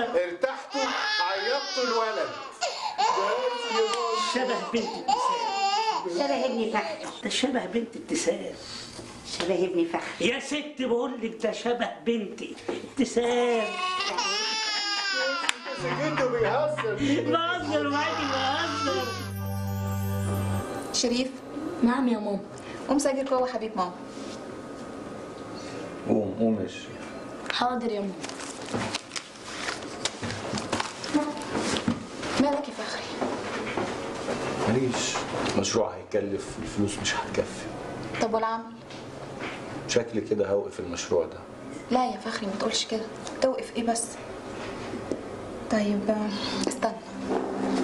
ارتحتوا عيطتوا الولد شبه بنت ابتسام شبه ابني فخري ده شبه بنت ابتسام شبه ابني فخري يا ست بقول لك ده شبه بنتي ابتسام سكته بيهزر بهزر معاكي بهزر شريف نعم يا ماما قوم سجل جوه حبيب ماما قوم قوم يا شريف حاضر يا ماما مالك يا فخري ماليش مشروع هيكلف الفلوس مش هتكفي طب والعمل شكلي كده هوقف المشروع ده لا يا فخري ما تقولش كده توقف ايه بس طيب آه، استنى